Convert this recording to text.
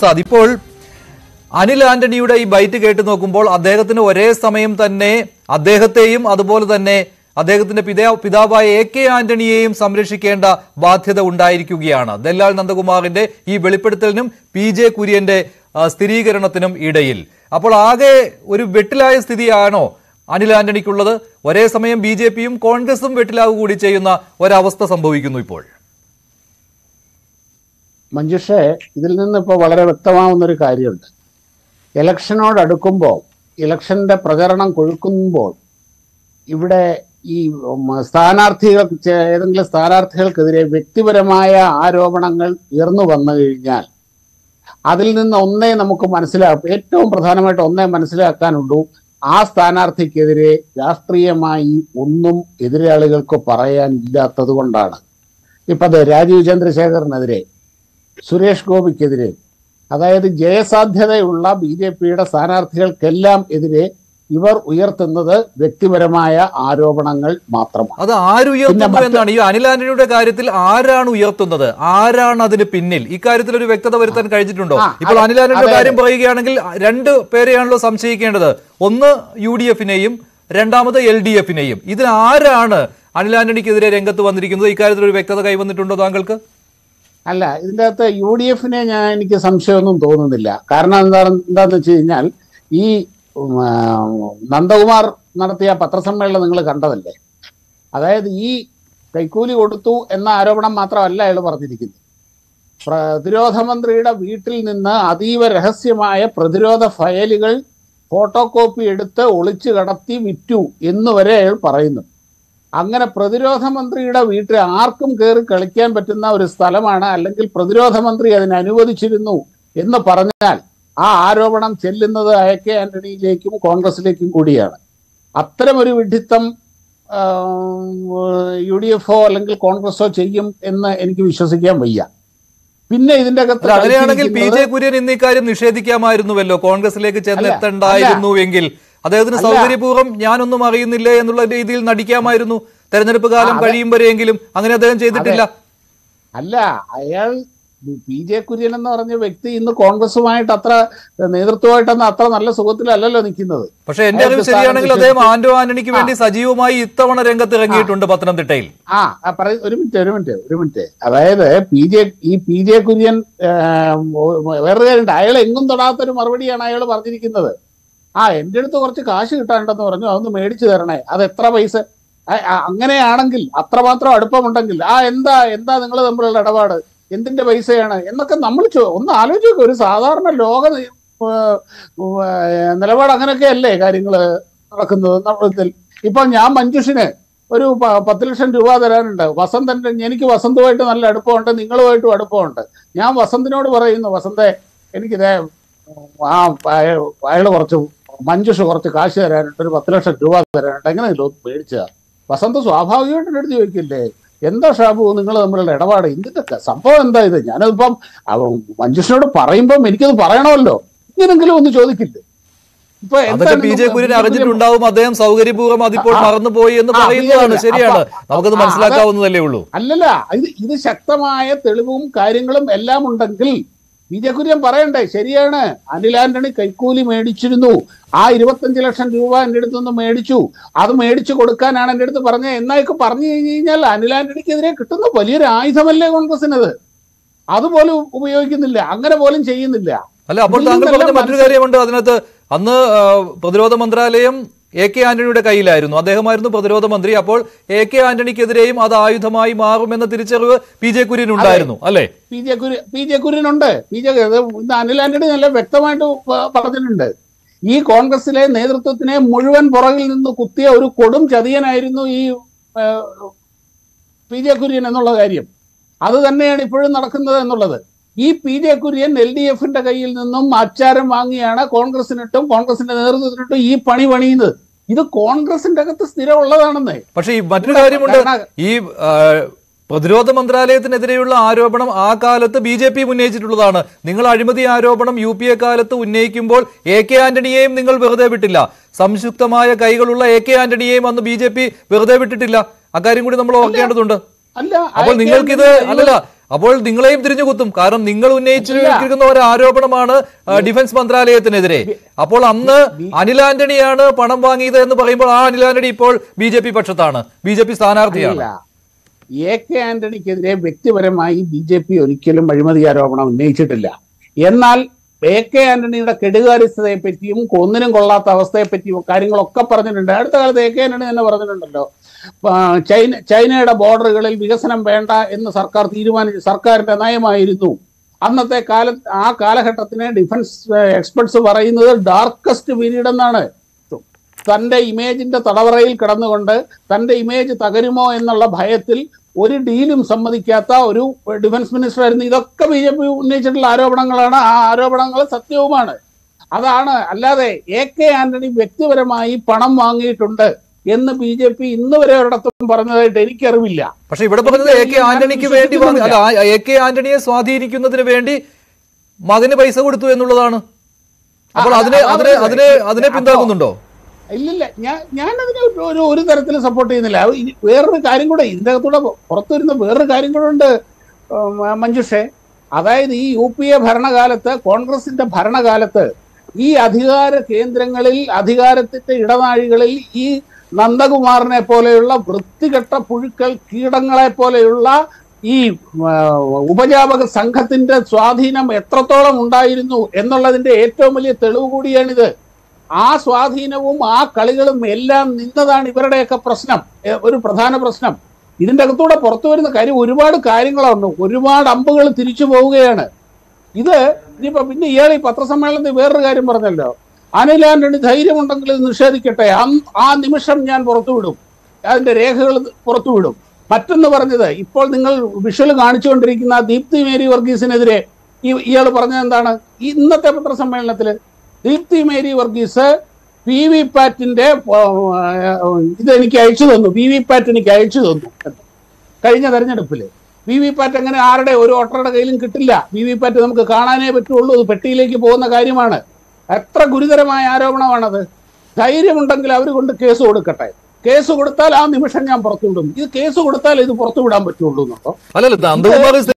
പ്രസാദ് ഇപ്പോൾ അനിൽ ആന്റണിയുടെ ഈ ബൈറ്റ് കേട്ട് നോക്കുമ്പോൾ അദ്ദേഹത്തിന് ഒരേ സമയം തന്നെ അദ്ദേഹത്തെയും അതുപോലെ തന്നെ അദ്ദേഹത്തിന്റെ പിതാ പിതാവായ എ കെ ആന്റണിയെയും സംരക്ഷിക്കേണ്ട ബാധ്യത ഉണ്ടായിരിക്കുകയാണ് ദല്ലാൽ നന്ദകുമാറിന്റെ ഈ വെളിപ്പെടുത്തലിനും പി ജെ കുര്യന്റെ ആ, സ്ഥിരീകരണത്തിനും ഇടയിൽ അപ്പോൾ ആകെ ഒരു വെട്ടിലായ സ്ഥിതിയാണോ അനിൽ ആന്റണിക്കുള്ളത് ഒരേ സമയം ബി ജെ പിയും കോൺഗ്രസും വെട്ടിലാവുക കൂടി ചെയ്യുന്ന ഒരവസ്ഥ സംഭവിക്കുന്നു ഇപ്പോൾ മഞ്ജുഷേ ഇതിൽ നിന്ന് ഇപ്പോൾ വളരെ വ്യക്തമാവുന്ന ഒരു കാര്യമുണ്ട് ഇലക്ഷനോട് അടുക്കുമ്പോൾ ഇലക്ഷന്റെ പ്രചരണം കൊഴുക്കുമ്പോൾ ഇവിടെ ഈ ഉം, സ്ഥാനാർത്ഥികൾ ചെ- ഏതെങ്കിലും സ്ഥാനാർത്ഥികൾക്കെതിരെ വ്യക്തിപരമായ ആരോപണങ്ങൾ ഉയർന്നു വന്നു കഴിഞ്ഞാൽ അതിൽ നിന്ന് ഒന്നേ നമുക്ക് മനസ്സിലാക്കും ഏറ്റവും പ്രധാനമായിട്ട് ഒന്നേ മനസ്സിലാക്കാനുള്ളൂ ആ സ്ഥാനാർത്ഥിക്കെതിരെ രാഷ്ട്രീയമായി ഒന്നും എതിരാളികൾക്ക് പറയാൻ ഇല്ലാത്തത് കൊണ്ടാണ് ഇപ്പൊ അത് രാജീവ് ചന്ദ്രശേഖറിനെതിരെ സുരേഷ് ഗോപിക്കെതിരെ അതായത് ജയസാധ്യതയുള്ള ബി ജെ പിയുടെ സ്ഥാനാർത്ഥികൾക്കെല്ലാം എതിരെ ഇവർ ഉയർത്തുന്നത് വ്യക്തിപരമായ ആരോപണങ്ങൾ മാത്രമാണ് അത് ആരുയർത്തുന്നു പിന്നെ മറ്റ് എന്നാണ് ഈ അനിൽ ആന്റണിയുടെ കാര്യത്തിൽ ആരാണ് ഉയർത്തുന്നത് ആരാണ് അതിന് പിന്നിൽ ഇക്കാര്യത്തിൽ ഒരു വ്യക്തത വരുത്താൻ കഴിഞ്ഞിട്ടുണ്ടോ ആ, ഇപ്പോൾ അതെ, അനിൽ ആന്റണിയുടെ അതെ, കാര്യം പറയുകയാണെങ്കിൽ രണ്ട് പേരെയാണല്ലോ സംശയിക്കേണ്ടത് ഒന്ന് യു ഡി എഫിനെയും രണ്ടാമത് എൽ ഡി എഫിനെയും ഇതിൽ ആരാണ് അനിൽ ആന്റണിക്കെതിരെ രംഗത്ത് വന്നിരിക്കുന്നത് ഇക്കാര്യത്തിൽ ഒരു വ്യക്തത കൈവന്നിട്ടുണ്ടോ താങ്കൾക്ക് അല്ല ഇതിൻ്റെ അകത്ത് യു ഡി എഫിനെ ഞാൻ എനിക്ക് സംശയമൊന്നും തോന്നുന്നില്ല കാരണം എന്താണ് എന്താന്ന് വെച്ച് കഴിഞ്ഞാൽ ഈ ഉം, ആ, നന്ദകുമാർ നടത്തിയ പത്രസമ്മേളനം നിങ്ങൾ കണ്ടതല്ലേ അതായത് ഈ കൈക്കൂലി കൊടുത്തു എന്ന ആരോപണം മാത്രമല്ല അയാൾ പറഞ്ഞിരിക്കുന്നത് പ്രതിരോധ മന്ത്രിയുടെ വീട്ടിൽ നിന്ന് അതീവ രഹസ്യമായ പ്രതിരോധ ഫയലുകൾ ഫോട്ടോ കോപ്പി എടുത്ത് ഒളിച്ചു കടത്തി വിറ്റു എന്ന് വരെ അയാൾ പറയുന്നു അങ്ങനെ പ്രതിരോധ മന്ത്രിയുടെ വീട്ടിൽ ആർക്കും കയറി കളിക്കാൻ പറ്റുന്ന ഒരു സ്ഥലമാണ് അല്ലെങ്കിൽ പ്രതിരോധ മന്ത്രി അതിന് അനുവദിച്ചിരുന്നു എന്ന് പറഞ്ഞാൽ ആ ആരോപണം ചെല്ലുന്നത് എ കെ ആന്റണിയിലേക്കും കോൺഗ്രസിലേക്കും കൂടിയാണ് അത്തരമൊരു വിഡ്ഢിത്തം യു ഡി എഫോ അല്ലെങ്കിൽ കോൺഗ്രസോ ചെയ്യും എന്ന് എനിക്ക് വിശ്വസിക്കാൻ വയ്യ പിന്നെ ഇതിന്റെ അകത്ത് അല്ല അങ്ങനെയാണെങ്കിൽ പി ജെ കളിച്ചിരിക്കുന്നത് കുര്യൻ ഇന്ന് ഇക്കാര്യം നിഷേധിക്കാമായിരുന്നുവല്ലോ കോൺഗ്രസിലേക്ക് ചെന്നെത്തണ്ടായിരുന്നു എങ്കിൽ അദ്ദേഹത്തിന് അല്ല. സൗകര്യപൂർവ്വം ഞാനൊന്നും അറിയുന്നില്ലേ എന്നുള്ള രീതിയിൽ നടിക്കാമായിരുന്നു തെരഞ്ഞെടുപ്പ് കാലം ആ, അതെ. കഴിയും വരെയെങ്കിലും അങ്ങനെ അദ്ദേഹം ചെയ്തിട്ടില്ല അല്ല അയാൾ പി ജെ കുര്യൻ എന്ന് പറഞ്ഞ വ്യക്തി ഇന്ന് കോൺഗ്രസുമായിട്ട് അത്ര നേതൃത്വമായിട്ടൊന്ന് അത്ര നല്ല സുഖത്തിലല്ലല്ലോ നിൽക്കുന്നത് പക്ഷെ എന്റെ അറിവ് അയാൾക്ക് ശരിയാണെങ്കിൽ സ്ഥാനം അദ്ദേഹം ആന്റോ ആന്റണിക്ക് വേണ്ടി സജീവമായി ഇത്തവണ രംഗത്ത് ഇറങ്ങിയിട്ടുണ്ട് പത്തനംതിട്ടയിൽ ആ ആ, പറയ് ഒരു മിനിറ്റ് ഒരു മിനിറ്റ് ഒരു മിനിറ്റ് അതായത് പി ജെ ഈ പി ജെ കുര്യൻ ആ, വേറൊരു കാര്യമുണ്ട് അയാൾ എങ്ങും തൊടാത്തൊരു മറുപടിയാണ് അയാൾ പറഞ്ഞിരിക്കുന്നത് ആ എൻ്റെ അടുത്ത് കുറച്ച് കാശ് കിട്ടാനുണ്ടെന്ന് പറഞ്ഞു അതൊന്ന് മേടിച്ചു തരണേ അത് എത്ര പൈസ ആ, ആ, അങ്ങനെയാണെങ്കിൽ അത്രമാത്രം അടുപ്പമുണ്ടെങ്കിൽ ആ എന്താ എന്താ നിങ്ങൾ തമ്മിലുള്ള ഇടപാട് എന്തിന്റെ പൈസയാണ് എന്നൊക്കെ നമ്മൾ ചോ- ഒന്ന് ആലോചിക്കുക ഒരു സാധാരണ ലോക നി- ഏർ, ഏർ, നിലപാട് അങ്ങനെയൊക്കെ അല്ലേ കാര്യങ്ങൾ നടക്കുന്നത് നമ്മളിൽ ഇപ്പൊ ഞാൻ മഞ്ജുഷിന് ഒരു പ- പത്ത് ലക്ഷം രൂപ തരാനുണ്ട് വസന്തന്റെ എനിക്ക് വസന്തുമായിട്ട് നല്ല അടുപ്പമുണ്ട് നിങ്ങളുമായിട്ടും അടുപ്പമുണ്ട് ഞാൻ വസന്തിനോട് പറയുന്നു വസന്തെ എനിക്കിതേ ആ അയാൾ കുറച്ച് മഞ്ജുഷ് കുറച്ച് കാശ് തരാനുണ്ട് ഒരു പത്ത് ലക്ഷം രൂപ തരാനുണ്ട് എങ്ങനെ മേടിച്ചതാ വസന്ത് സ്വാഭാവികമായിട്ട് എൻ്റെ അടുത്ത് ചോദിക്കില്ലേ എന്താ ഷാബു നിങ്ങൾ തമ്മിലുള്ള ഇടപാട് എന്തിന്റെ സംഭവം എന്താ ഇത് ഞാനതിപ്പം അവ- മഞ്ജുഷിനോട് പറയുമ്പം എനിക്കത് പറയണമല്ലോ ഇങ്ങനെങ്കിലും ഒന്ന് ചോദിക്കില്ലേ ഇപ്പൊ അതൊക്കെ എന്താണ് പി ജെ നിങ്ങൾ- കുര്യൻ അറിഞ്ഞിട്ടുണ്ടാവും അദ്ദേഹം സൗകര്യപൂർവ്വം അതിപ്പോൾ ആ, മറന്നുപോയി എന്ന് ആ, പറയുന്നതാണ് പി ജെ ശരിയാണ് അപ്പൊ- നമുക്കത് ആ, അത് മനസ്സിലാക്കാവുന്നതല്ലേ ഉള്ളൂ അല്ലല്ല ഇത് ഇത് ശക്തമായ തെളിവും കാര്യങ്ങളും എല്ലാം ഉണ്ടെങ്കിൽ ബി ജെ കുര്യൻ പറയണ്ടേ ശരിയാണ് അനിൽ ആന്റണി കൈക്കൂലി മേടിച്ചിരുന്നു ആ ഇരുപത്തഞ്ച് ലക്ഷം രൂപ എൻ്റെ അടുത്ത് നിന്ന് മേടിച്ചു അത് മേടിച്ചു കൊടുക്കാനാണ് എൻ്റെ അടുത്ത് പറഞ്ഞത് എന്നൊക്കെ പറഞ്ഞു കഴിഞ്ഞു കഴിഞ്ഞാൽ അനിൽ ആന്റണിക്കെതിരെ കിട്ടുന്ന വലിയൊരു ആയുധമല്ലേ കോൺഗ്രസിനത് അതുപോലും ഉപയോഗിക്കുന്നില്ല അങ്ങനെ പോലും ചെയ്യുന്നില്ല അല്ല അപ്പോൾ ഇതിൽ താങ്കൾ നിന്നെല്ലാം പറഞ്ഞ മറ്റൊരു കാര്യമുണ്ട് അതിനകത്ത് അന്ന് ആ, പ്രതിരോധ മന്ത്രാലയം എ കെ ആന്റണിയുടെ കയ്യിലായിരുന്നു അദ്ദേഹമായിരുന്നു പ്രതിരോധ മന്ത്രി അപ്പോൾ എ കെ ആന്റണിക്കെതിരെയും അത് ആയുധമായി മാറുമെന്ന തിരിച്ചറിവ് പി ജെ കുര്യൻ ഉണ്ടായിരുന്നു അല്ലേ P J Kurien P J കുര്യനുണ്ട് പി ജെ ഇത് ഇന്ന് അനിൽ ആന്റണി നല്ല വ്യക്തമായിട്ട് പ- പറഞ്ഞിട്ടുണ്ട് ഈ കോൺഗ്രസിലെ നേതൃത്വത്തിനെ മുഴുവൻ പുറകിൽ നിന്ന് കുത്തിയ ഒരു കൊടും ചതിയനായിരുന്നു ഈ ആ, പി ജെ കുര്യൻ എന്നുള്ള കാര്യം അത് തന്നെയാണ് ഇപ്പോഴും നടക്കുന്നത് എന്നുള്ളത് ഈ P J Kurien L D എഫിന്റെ കയ്യിൽ നിന്നും അച്ചാരം വാങ്ങിയാണ് കോൺഗ്രസിനിട്ടും കോൺഗ്രസിന്റെ നേതൃത്വത്തിനിട്ടും ഈ പണി പണിയുന്നത് ഇത് കോൺഗ്രസിന്റെ അകത്ത് സ്ഥിരമുള്ളതാണെന്നേ പക്ഷേ ഈ മറ്റൊരു കാര്യമുണ്ട് കാരണം- ഈ ആ, പ്രതിരോധ മന്ത്രാലയത്തിനെതിരെയുള്ള ആരോപണം ആ കാലത്ത് ബി ജെ പി ഉന്നയിച്ചിട്ടുള്ളതാണ് നിങ്ങൾ അഴിമതി ആരോപണം യു പി എ കാലത്ത് ഉന്നയിക്കുമ്പോൾ എ കെ ആന്റണിയെയും നിങ്ങൾ വെറുതെ വിട്ടില്ല സംയുക്തമായ കൈകളുള്ള എ കെ ആന്റണിയെയും അന്ന് ബി ജെ പി വെറുതെ വിട്ടിട്ടില്ല അക്കാര്യം കൂടി നമ്മൾ ഓർക്കേണ്ടതുണ്ട് അല്ല അപ്പോൾ അയക്കാൻ നിങ്ങൾക്കിത് വേണ്ടി അല്ലല്ല അപ്പോൾ നിങ്ങളെയും തിരിഞ്ഞു കുത്തും കാരണം നിങ്ങൾ ഉന്നയിച്ചിരിക്കുന്ന ഒരു ആരോപണമാണ് ആ, ഡിഫൻസ് മന്ത്രാലയത്തിനെതിരെ അപ്പോൾ അന്ന് അനിൽ ആന്റണിയാണ് പണം വാങ്ങിയത് എന്ന് പറയുമ്പോൾ ആ അനിൽ ആന്റണി ഇപ്പോൾ ബി ജെ പി പക്ഷത്താണ് ബി ജെ പി സ്ഥാനാർത്ഥിയാണ് അല്ല എ കെ ആന്റണിക്കെതിരെ വ്യക്തിപരമായി ബി ജെ പി ഒരിക്കലും അഴിമതി ആരോപണം ഉന്നയിച്ചിട്ടില്ല എന്നാൽ എ കെ ആന്റണിയുടെ കെടുകാര്യസ്ഥതയെ പറ്റിയും ഒന്നിനും കൊള്ളാത്ത അവസ്ഥയെ പറ്റിയും കാര്യങ്ങളൊക്കെ പറഞ്ഞിട്ടുണ്ട് അടുത്ത കാലത്ത് എ കെ ആന്റണി തന്നെ പറഞ്ഞിട്ടുണ്ടല്ലോ ആ, ചൈന ചൈനയുടെ ബോർഡറുകളിൽ വികസനം വേണ്ട എന്ന് സർക്കാർ തീരുമാനിച്ചു സർക്കാരിന്റെ നയമായിരുന്നു അന്നത്തെ കാല ആ കാലഘട്ടത്തിന് ഡിഫൻസ് എക്സ്പെർട്സ് പറയുന്നത് ഡാർക്കസ്റ്റ് പീരീഡ് എന്നാണ് തന്റെ ഇമേജിന്റെ തടവറയിൽ കിടന്നുകൊണ്ട് തന്റെ ഇമേജ് തകരുമോ എന്നുള്ള ഭയത്തിൽ ഒരു ഡീലും സമ്മതിക്കാത്ത ഒരു ഡിഫൻസ് മിനിസ്റ്റർ ആയിരുന്നു ഇതൊക്കെ ബി ജെ പി ഉന്നയിച്ചിട്ടുള്ള ആരോപണങ്ങളാണ് ആ ആരോപണങ്ങൾ സത്യവുമാണ് അതാണ് അല്ലാതെ എ കെ ആന്റണി വ്യക്തിപരമായി പണം വാങ്ങിയിട്ടുണ്ട് എന്ന് ബി ജെ പി ഇന്ന് വരെ ഒരിടത്തും പറഞ്ഞതായിട്ട് എനിക്കറിവില്ല പക്ഷെ ഇവിടെ പറഞ്ഞത് എ കെ ആന്റണിക്ക് വേണ്ടി വാങ്ങി- അല്ല ആ- എ കെ ആന്റണിയെ സ്വാധീനിക്കുന്നതിന് വേണ്ടി മകന് പൈസ കൊടുത്തു എന്നുള്ളതാണ് അപ്പോൾ ആ, അതിനെ അതാ അതിനെ പറഞ്ഞത്. അതിനെ അതിനെ അപ്പോ- പിന്താങ്ങുന്നുണ്ടോ ഇല്ലില്ല ഞാൻ ഞാനതിനെ ഒരു- ഒരു ഒരു തരത്തിലും സപ്പോർട്ട് ചെയ്യുന്നില്ല അത് ഇനി വേറൊരു കാര്യം കൂടെ ഇതിൻ്റെ അകത്തൂടെ പുറത്തു വരുന്ന വേറൊരു കാര്യം കൂടെ ഉണ്ട് ഉം, മഞ്ജുഷേ അതായത് ഈ യു പി എ ഭരണകാലത്ത് കോൺഗ്രസിന്റെ ഭരണകാലത്ത് ഈ അധികാര കേന്ദ്രങ്ങളിൽ അധികാരത്തിന്റെ ഇടനാഴികളിൽ ഈ നന്ദകുമാറിനെ പോലെയുള്ള വൃത്തികെട്ട പുഴുക്കൾ കീടങ്ങളെ പോലെയുള്ള ഈ ആ, ഉപജാപക സംഘത്തിന്റെ സ്വാധീനം എത്രത്തോളം ഉണ്ടായിരുന്നു എന്നുള്ളതിന്റെ ഏറ്റവും വലിയ തെളിവ് കൂടിയാണിത് ആ സ്വാധീനവും ആ കളികളും എല്ലാം നിന്നതാണ് ഇവരുടെയൊക്കെ പ്രശ്നം എ, ഒരു പ്രധാന പ്രശ്നം ഇതിന്റെ അകത്തൂടെ പുറത്തു വരുന്ന കാര്യം ഒരുപാട് കാര്യങ്ങളുണ്ട് ഒരുപാട് അമ്പുകൾ തിരിച്ചു പോവുകയാണ് ഇത് ഇനിയിപ്പോ പിന്നെ ഇയാൾ ഈ പത്രസമ്മേളനത്തിൽ വേറൊരു കാര്യം പറഞ്ഞല്ലോ അനിൽ ആന്റണി ധൈര്യമുണ്ടെങ്കിൽ ഇത് നിഷേധിക്കട്ടെ അന്ന് ആ നിമിഷം ഞാൻ പുറത്തുവിടും അതിന്റെ രേഖകൾ പുറത്തുവിടും മറ്റൊന്ന് പറഞ്ഞത് ഇപ്പോൾ നിങ്ങൾ വിഷ്വൽ കാണിച്ചുകൊണ്ടിരിക്കുന്ന ദീപ്തി മേരി വർഗീസിനെതിരെ ഈ ഇയാൾ പറഞ്ഞത് എന്താണ് ഈ ഇന്നത്തെ പത്രസമ്മേളനത്തിൽ Deepthi Mary Varghese V V പാറ്റിന്റെ ഇത് എനിക്ക് അയച്ചു തന്നു വി വി പാറ്റ് എനിക്ക് അയച്ചു തന്നു കഴിഞ്ഞ തെരഞ്ഞെടുപ്പിൽ വി വി പാറ്റ് അങ്ങനെ ആരുടെ ഒരു വോട്ടറുടെ കയ്യിലും കിട്ടില്ല വി വി പാറ്റ് നമുക്ക് കാണാനേ പറ്റുള്ളൂ അത് പെട്ടിയിലേക്ക് പോകുന്ന കാര്യമാണ് എത്ര ഗുരുതരമായ ആരോപണമാണത് ധൈര്യമുണ്ടെങ്കിൽ അവർ കൊണ്ട് കേസ് കൊടുക്കട്ടെ കേസ് കൊടുത്താൽ ആ നിമിഷം ഞാൻ പുറത്തുവിടും ഇത് കേസ് കൊടുത്താൽ ഇത് പുറത്തുവിടാൻ പറ്റുള്ളൂ എന്നോ അല്ലല്ല നന്ദകുമാർ